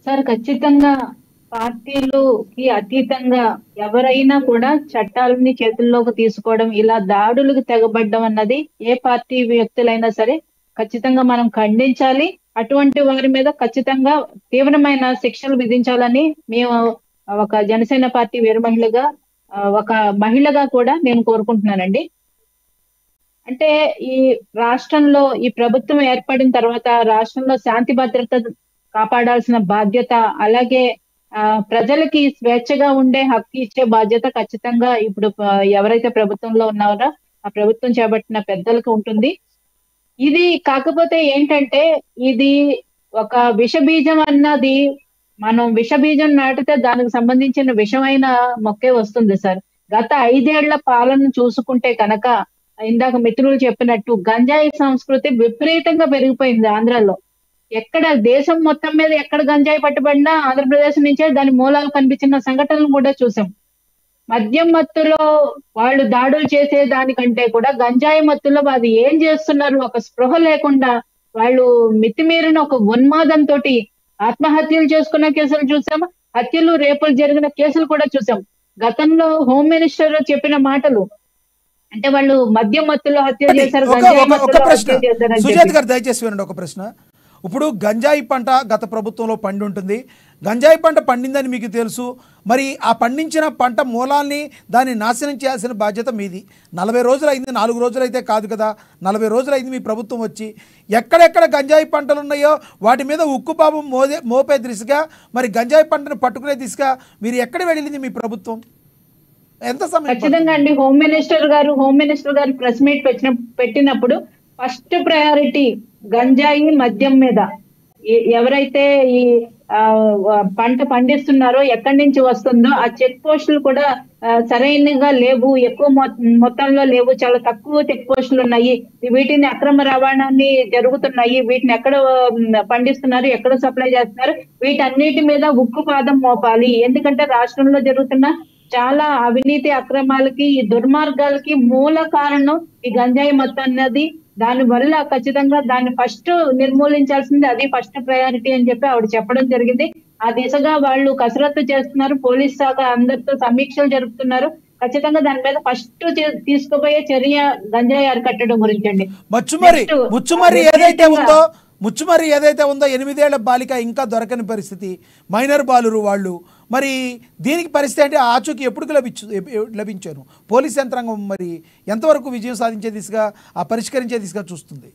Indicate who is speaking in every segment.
Speaker 1: Sir ఖచ్చితంగా పార్టీలుకి అతీతంగా ఎవరైనా కూడా చట్టాలని చేతుల్లోకి తీసుకోవడం ఇలా దాడులకు తెగబడ్డం అన్నది ఏ పార్టీ వ్యక్తులైనా సరే ఖచ్చితంగా మనం ఖండించాలి అటువంటి వారి మీద ఖచ్చితంగా తీవ్రమైన శిక్షలు విధించాలని మేము ఒక జనసేన పార్టీ వీర మహిళగా ఆ, ఒక మహిళగా కూడా నేను కోరుకుంటున్నానండి అంటే ఈ రాష్ట్రంలో ఈ ప్రభుత్వం ఏర్పడిన తర్వాత రాష్ట్రంలో శాంతి భద్రత కాపాడాల్సిన బాధ్యత అలాగే ఆ ప్రజలకి స్వేచ్ఛగా ఉండే హక్కు ఇచ్చే బాధ్యత ఖచ్చితంగా ఇప్పుడు ప- ఎవరైతే ప్రభుత్వంలో ఉన్నారో ఆ ప్రభుత్వం చేపట్టిన పెద్దలకు ఉంటుంది ఇది కాకపోతే ఏంటంటే ఇది ఒక విష బీజం అన్నది మనం విష బీజం నాటితే దానికి సంబంధించిన విషమైన మొక్కే వస్తుంది సార్ గత ఐదేళ్ల పాలన చూసుకుంటే కనుక ఇందాక మిత్రులు చెప్పినట్టు గంజాయి సంస్కృతి విపరీతంగా పెరిగిపోయింది ఆంధ్రాలో ఎక్కడ దేశం మొత్తం మీద ఎక్కడ గంజాయి పట్టుబడినా ఆంధ్రప్రదేశ్ నుంచే దాని మూలాలు కనిపించిన సంఘటనలు కూడా చూసాం మద్యం మత్తులో వాళ్ళు దాడులు చేసే దానికంటే కూడా గంజాయి మత్తులో అది ఏం చేస్తున్నారు ఒక స్పృహ లేకుండా వాళ్ళు మితిమీరిన ఒక ఉన్మాదంతో ఆత్మహత్యలు చేసుకున్న కేసులు చూసాం హత్యలు రేపులు జరిగిన కేసులు కూడా చూసాం గతంలో హోమ్ మినిస్టర్ చెప్పిన మాటలు అంటే వాళ్ళు మద్యం మత్తులో హత్య
Speaker 2: ఒకటి,
Speaker 1: చేశారు
Speaker 2: ఒక
Speaker 1: గంజాయి
Speaker 2: ఒక- ఒక
Speaker 1: మత్తులో
Speaker 2: ప్రశ్న
Speaker 1: హత్య చేశారని
Speaker 2: సుజాత్
Speaker 1: చెప్పి.
Speaker 2: గారు దయచేసి వినండి ఒక ప్రశ్న ఇప్పుడు గంజాయి పంట గత ప్రభుత్వంలో పండి ఉంటుంది గంజాయి పంట పండిందని మీకు తెలుసు మరి ఆ పండించిన పంట మూలాల్ని దాన్ని నాశనం చేయాల్సిన బాధ్యత మీది నలభై రోజులు అయింది నాలుగు రోజులు అయితే కాదు కదా నలభై రోజులు అయింది మీ ప్రభుత్వం వచ్చి ఎక్కడెక్కడ గంజాయి పంటలు ఉన్నాయో వాటి మీద ఉక్కు పాపం మోదే మోపే దిశగా మరి గంజాయి పంటను పట్టుకునే దిశగా మీరు ఎక్కడ వెళ్ళింది మీ ప్రభుత్వం ఎంత సమయం పడుతుంది?
Speaker 1: ఖచ్చితంగా అండి హోమ్ మినిస్టర్ గారు హోమ్ మినిస్టర్ గారు ప్రెస్ మీట్ పెట్టిన పెట్టినప్పుడు ఫస్ట్ ప్రయారిటీ గంజాయి మద్యం మీద ఎ- ఎవరైతే ఈ ఆ, ఆ, పంట పండిస్తున్నారో ఎక్కడి నుంచి వస్తుందో ఆ చెక్ పోస్టులు కూడా ఆ, సరైనగా లేవు ఎక్కువ మొ- మొత్తంలో లేవు చాలా తక్కువ చెక్ పోస్టులు ఉన్నాయి వీటిని అక్రమ రవాణాన్ని జరుగుతున్నాయి వీటిని ఎక్కడ ఉమ్, పండిస్తున్నారు ఎక్కడ సప్లై చేస్తున్నారు వీటన్నిటి మీద ఉక్కు పాదం మోపాలి ఎందుకంటే రాష్ట్రంలో జరుగుతున్న చాలా అవినీతి అక్రమాలకి ఈ దుర్మార్గాలకి మూల కారణం ఈ గంజాయి మొత్తం అన్నది దాని వల్ల ఖచ్చితంగా దాన్ని ఫస్ట్ నిర్మూలించాల్సింది అది ఫస్ట్ ప్రయారిటీ అని చెప్పి ఆవిడ చెప్పడం జరిగింది ఆ దిశగా వాళ్ళు కసరత్తు చేస్తున్నారు పోలీస్ శాఖ అందరితో సమీక్షలు జరుపుతున్నారు ఖచ్చితంగా దాని మీద ఫస్ట్ తీసుకుపోయే చర్య గంజాయి అరికట్టడం గురించి అండి
Speaker 2: మచ్చుమరి
Speaker 1: Next,
Speaker 2: ముచ్చుమరి
Speaker 1: ఆ
Speaker 2: ఏదైతే
Speaker 1: వ్యతిరేకంగా-
Speaker 2: ఉందో ముచ్చుమరి ఏదైతే ఉందో ఎనిమిదేళ్ల బాలిక ఇంకా దొరకని పరిస్థితి మైనర్ బాలురు వాళ్ళు మరి దీనికి పరిస్థితి అంటే ఆచూకీ ఎప్పుడు లభించు ఎప్- ఎప్- లభించారు పోలీస్ యంత్రాంగం మరి ఎంతవరకు విజయం సాధించే దిశగా ఆ పరిష్కరించే దిశగా చూస్తుంది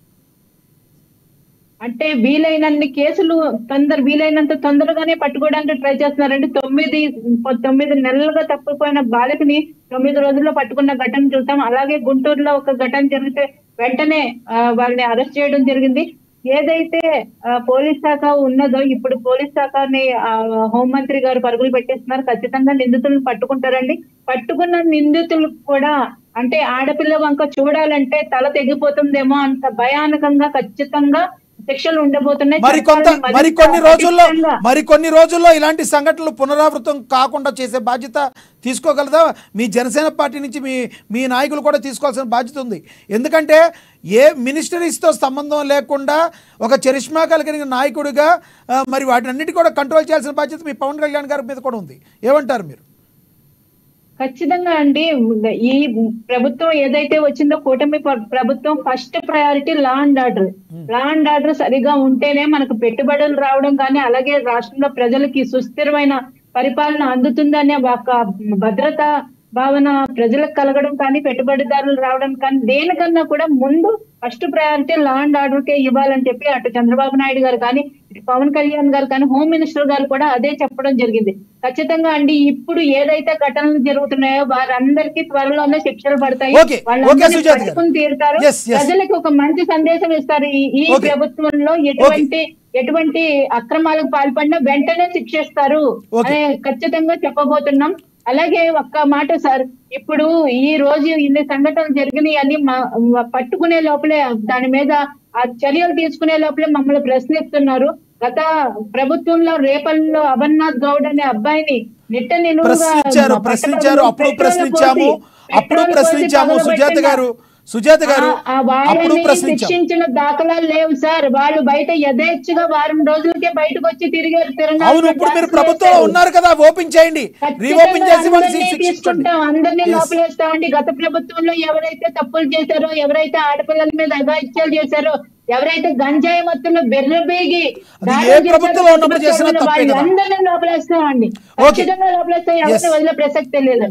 Speaker 1: అంటే వీలైనన్ని కేసులు తొందర వీలైనంత తొందరగానే పట్టుకోవడానికి ట్రై చేస్తున్నారండి తొమ్మిది తొమ్మిది నెలలుగా తప్పిపోయిన బాలికని తొమ్మిది రోజుల్లో పట్టుకున్న ఘటన చూసాం అలాగే గుంటూరులో ఒక ఘటన జరిగితే వెంటనే ఆ, వాళ్ళని అరెస్ట్ చేయడం జరిగింది ఏదైతే ఆ, పోలీస్ శాఖ ఉన్నదో ఇప్పుడు పోలీస్ శాఖని ఆ, హోంమంత్రి గారు పరుగులు పెట్టేస్తున్నారు ఖచ్చితంగా నిందితులను పట్టుకుంటారండి పట్టుకున్న నిందితులు కూడా అంటే ఆడపిల్ల వంక చూడాలంటే తల తెగిపోతుందేమో అంత భయానకంగా ఖచ్చితంగా శిక్షలు ఉండబోతున్నాయి
Speaker 2: మరి కొంత
Speaker 1: చట్టాలని మరింత
Speaker 2: మరి కొన్ని రోజుల్లో
Speaker 1: పటిష్టంగా
Speaker 2: మరి కొన్ని రోజుల్లో ఇలాంటి సంఘటనలు పునరావృతం కాకుండా చేసే బాధ్యత తీసుకోగలదా మీ జనసేన పార్టీ నుంచి మీ మీ నాయకులు కూడా తీసుకోవాల్సిన బాధ్యత ఉంది ఎందుకంటే ఏ మినిస్టరీస్తో సంబంధం లేకుండా ఒక చరిష్మా కలిగిన నాయకుడిగా ఆ, మరి వాటినన్నిటి కూడా కంట్రోల్ చేయాల్సిన బాధ్యత మీ పవన్ కళ్యాణ్ గారి మీద కూడా ఉంది ఏమంటారు మీరు
Speaker 1: ఖచ్చితంగా అండి ఈ ప్రభుత్వం ఏదైతే వచ్చిందో కూటమి ప్ర- ప్రభుత్వం first priority law and order law and order సరిగా ఉంటేనే మనకు పెట్టుబడులు రావడం కానీ అలాగే రాష్ట్రంలో ప్రజలకి సుస్థిరమైన పరిపాలన అందుతుందనే ఒక భద్రత భావన ప్రజలకు కలగడం కానీ పెట్టుబడిదారులు రావడం కానీ దేనికన్నా కూడా ముందు first priority law and order కే ఇవ్వాలని చెప్పి అటు చంద్రబాబు నాయుడు గారు కానీ ఇటు పవన్ కళ్యాణ్ గారు కానీ హోమ్ మినిస్టర్ గారు కూడా అదే చెప్పడం జరిగింది ఖచ్చితంగా అండి ఇప్పుడు ఏదైతే ఘటనలు జరుగుతున్నాయో వారందరికీ త్వరలోనే శిక్షలు పడతాయి
Speaker 2: Okay.
Speaker 1: వాళ్ళందరినీ
Speaker 2: Okay, సుజాత గారు.
Speaker 1: పట్టుకుని తీరుతారు
Speaker 2: Yes, yes.
Speaker 1: ప్రజలకు ఒక మంచి సందేశం ఇస్తారు ఈ ఈ
Speaker 2: Okay.
Speaker 1: ప్రభుత్వంలో ఎటువంటి ఎటువంటి అక్రమాలకు పాల్పడినా వెంటనే శిక్షిస్తారు
Speaker 2: Okay.
Speaker 1: అనే ఖచ్చితంగా చెప్పబోతున్నాం అలాగే ఒక్క మాట సార్ ఇప్పుడు ఈ రోజు ఇన్ని సంఘటనలు జరిగినాయి అని మా- పట్టుకునే లోపలే దాని మీద ఆ చర్యలు తీసుకునే లోపలే మమ్మల్ని ప్రశ్నిస్తున్నారు గత ప్రభుత్వంలో రేపల్లో అమర్నాథ్ గౌడ్ అనే అబ్బాయిని నిట్ట నిలువుగా
Speaker 2: ప్రశ్నించారు
Speaker 1: పట్టపగలు
Speaker 2: ప్రశ్నించారు అప్పుడు
Speaker 1: పెట్రోల్
Speaker 2: ప్రశ్నించాము
Speaker 1: పోసి-
Speaker 2: అప్పుడు
Speaker 1: పెట్రోల్ పోసి
Speaker 2: ప్రశ్నించాము సుజాత
Speaker 1: తగలబెట్టిన-
Speaker 2: గారు సుజాత గారు
Speaker 1: ఆ- ఆ
Speaker 2: అప్పుడు
Speaker 1: వాళ్ళని
Speaker 2: ప్రశ్నించాం
Speaker 1: శిక్షించిన దాఖలాలు లేవు సార్ వాళ్ళు బయట యథేచ్ఛగా వారం రోజులకే బయటకు వచ్చి తిరిగారు తిరణాలు
Speaker 2: అవును ఇప్పుడు మీరు
Speaker 1: డాన్సులు
Speaker 2: ప్రభుత్వంలో
Speaker 1: వేశారు.
Speaker 2: ఉన్నారు కదా ఓపెన్ చేయండి రీఓపెన్ చేసి వాళ్ళని
Speaker 1: అందరినీ
Speaker 2: శిక్షించండి
Speaker 1: తీసుకుంటాం అందరినీ
Speaker 2: Yes.
Speaker 1: లోపలేస్తామండి గత ప్రభుత్వంలో ఎవరైతే తప్పులు చేశారో ఎవరైతే ఆడపిల్లల మీద అఘాయిత్యాలు చేశారో ఎవరైతే గంజాయి మొత్తంలో బెర్రబేగి
Speaker 2: అది
Speaker 1: దాడులు
Speaker 2: ఏ
Speaker 1: చేశారో
Speaker 2: ప్రభుత్వంలో ఉన్నప్పుడు చేసినా
Speaker 1: ప్రతిపక్షాలు
Speaker 2: తప్పే కదా.
Speaker 1: వాళ్ళందరినీ లోపలేస్తామండి
Speaker 2: Okay.
Speaker 1: ఖచ్చితంగా లోపలేస్తాం ఎవరిని
Speaker 2: Yes.
Speaker 1: వదిలే ప్రసక్తే లేదు